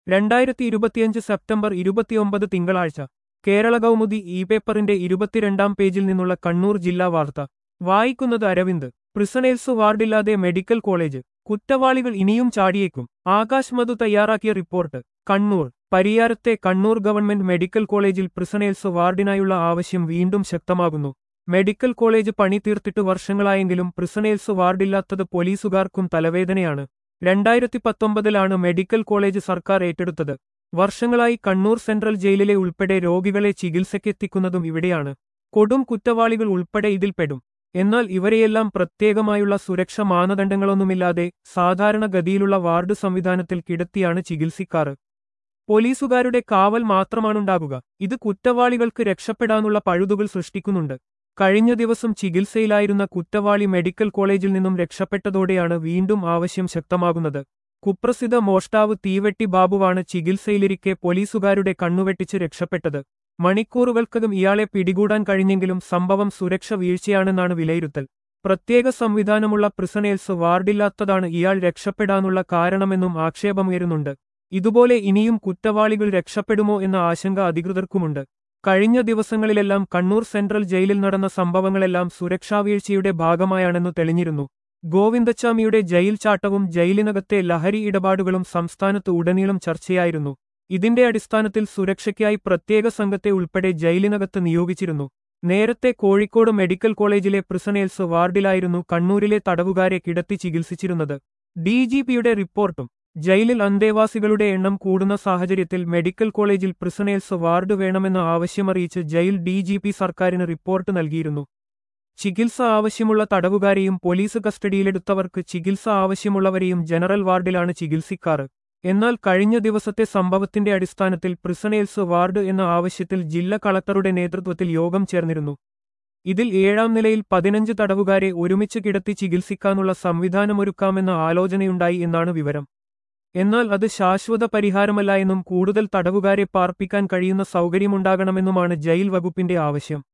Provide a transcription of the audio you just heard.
രണ്ടായിരത്തി ഇരുപത്തിയഞ്ച് സെപ്റ്റംബർ ഇരുപത്തിയൊമ്പത് തിങ്കളാഴ്ച കേരള കൗമുദി ഇ പേപ്പറിന്റെ ഇരുപത്തിരണ്ടാം പേജിൽ നിന്നുള്ള കണ്ണൂർ ജില്ലാ വാർത്ത വായിക്കുന്നത് അരവിന്ദ് പ്രിസണേഴ്സ് വാർഡില്ലാതെ മെഡിക്കൽ കോളേജ് കുറ്റവാളികൾ ഇനിയും ചാടിയേക്കും ആകാശ് മധു തയ്യാറാക്കിയ റിപ്പോർട്ട് കണ്ണൂർ പരിയാരത്തെ കണ്ണൂർ ഗവൺമെന്റ് മെഡിക്കൽ കോളേജിൽ പ്രിസണേഴ്സ് വാർഡിനായുള്ള ആവശ്യം വീണ്ടും ശക്തമാകുന്നു മെഡിക്കൽ കോളേജ് പണി തീർത്തിട്ട് വർഷങ്ങളായെങ്കിലും പ്രിസണേഴ്സ് വാർഡില്ലാത്തത് പോലീസുകാർക്കും തലവേദനയാണ് രണ്ടായിരത്തി പത്തൊമ്പതിലാണ് മെഡിക്കൽ കോളേജ് സർക്കാർ ഏറ്റെടുത്തത് വർഷങ്ങളായി കണ്ണൂർ സെൻട്രൽ ജയിലിലെ ഉൾപ്പെടെ രോഗികളെ ചികിത്സയ്ക്കെത്തിക്കുന്നതും ഇവിടെയാണ് കൊടും കുറ്റവാളികൾ ഉൾപ്പെടെ ഇതിൽപ്പെടും എന്നാൽ ഇവരെയെല്ലാം പ്രത്യേകമായുള്ള സുരക്ഷ മാനദണ്ഡങ്ങളൊന്നുമില്ലാതെ സാധാരണഗതിയിലുള്ള വാർഡ് സംവിധാനത്തിൽ കിടത്തിയാണ് ചികിത്സിക്കാറ് പോലീസുകാരുടെ കാവൽ മാത്രമാണുണ്ടാകുക ഇത് കുറ്റവാളികൾക്ക് രക്ഷപ്പെടാനുള്ള പഴുതുകൾ സൃഷ്ടിക്കുന്നുണ്ട് കഴിഞ്ഞ ദിവസം ചികിത്സയിലായിരുന്ന കുറ്റവാളി മെഡിക്കൽ കോളേജിൽ നിന്നും രക്ഷപ്പെട്ടതോടെയാണ് വീണ്ടും ആവശ്യം ശക്തമാകുന്നത് കുപ്രസിദ്ധ മോഷ്ടാവ് തീവെട്ടി ബാബുവാണ് ചികിത്സയിലിരിക്കെ പോലീസുകാരുടെ കണ്ണുവെട്ടിച്ച് രക്ഷപ്പെട്ടത് മണിക്കൂറുകൾക്കകം ഇയാളെ പിടികൂടാൻ കഴിഞ്ഞെങ്കിലും സംഭവം സുരക്ഷ വീഴ്ചയാണെന്നാണ് വിലയിരുത്തൽ പ്രത്യേക സംവിധാനമുള്ള പ്രിസണേഴ്സ് വാർഡില്ലാത്തതാണ് ഇയാൾ രക്ഷപ്പെടാനുള്ള കാരണമെന്നും ആക്ഷേപമുയരുന്നുണ്ട് ഇതുപോലെ ഇനിയും കുറ്റവാളികൾ രക്ഷപ്പെടുമോ എന്ന ആശങ്ക അധികൃതർക്കുമുണ്ട് കഴിഞ്ഞ ദിവസങ്ങളിലെല്ലാം കണ്ണൂർ സെൻട്രൽ ജയിലിൽ നടന്ന സംഭവങ്ങളെല്ലാം സുരക്ഷാവീഴ്ചയുടെ ഭാഗമായാണെന്നു തെളിഞ്ഞിരുന്നു ഗോവിന്ദച്ചാമിയുടെ ജയിൽ ചാട്ടവും ജയിലിനകത്തെ ലഹരി ഇടപാടുകളും സംസ്ഥാനത്ത് ഉടനീളം ചർച്ചയായിരുന്നു ഇതിന്റെ അടിസ്ഥാനത്തിൽ സുരക്ഷയ്ക്കായി പ്രത്യേക സംഘത്തെ ഉൾപ്പെടെ ജയിലിനകത്ത് നിയോഗിച്ചിരുന്നു നേരത്തെ കോഴിക്കോട് മെഡിക്കൽ കോളേജിലെ പ്രിസണേഴ്സ് വാർഡിലായിരുന്നു കണ്ണൂരിലെ തടവുകാരെ കിടത്തി ചികിത്സിച്ചിരുന്നത് ഡിജിപിയുടെ റിപ്പോർട്ടും ജയിലിൽ അന്തേവാസികളുടെ എണ്ണം കൂടുന്ന സാഹചര്യത്തിൽ മെഡിക്കൽ കോളേജിൽ പ്രിസണേഴ്സ് വാർഡ് വേണമെന്ന ആവശ്യമറിയിച്ച് ജയിൽ ഡിജിപി സർക്കാരിന് റിപ്പോർട്ട് നൽകിയിരുന്നു ചികിത്സ ആവശ്യമുള്ള തടവുകാരെയും പോലീസ് കസ്റ്റഡിയിലെടുത്തവർക്ക് ചികിത്സ ആവശ്യമുള്ളവരെയും ജനറൽ വാർഡിലാണ് ചികിത്സിക്കാറ് എന്നാൽ കഴിഞ്ഞ ദിവസത്തെ സംഭവത്തിന്റെ അടിസ്ഥാനത്തിൽ പ്രിസണേഴ്സ് വാർഡ് എന്ന ആവശ്യത്തിൽ ജില്ലാ കളക്ടറുടെ നേതൃത്വത്തിൽ യോഗം ചേർന്നിരുന്നു ഇതിൽ ഏഴാം നിലയിൽ പതിനഞ്ച് തടവുകാരെ ഒരുമിച്ച് കിടത്തി ചികിത്സിക്കാനുള്ള സംവിധാനമൊരുക്കാമെന്ന ആലോചനയുണ്ടായി എന്നാണ് വിവരം എന്നാൽ അത് ശാശ്വത പരിഹാരമല്ല എന്നും കൂടുതൽ തടവുകാരെ പാർപ്പിക്കാൻ കഴിയുന്ന സൗകര്യമുണ്ടാകണമെന്നുമാണ് ജയിൽ വകുപ്പിന്റെ ആവശ്യം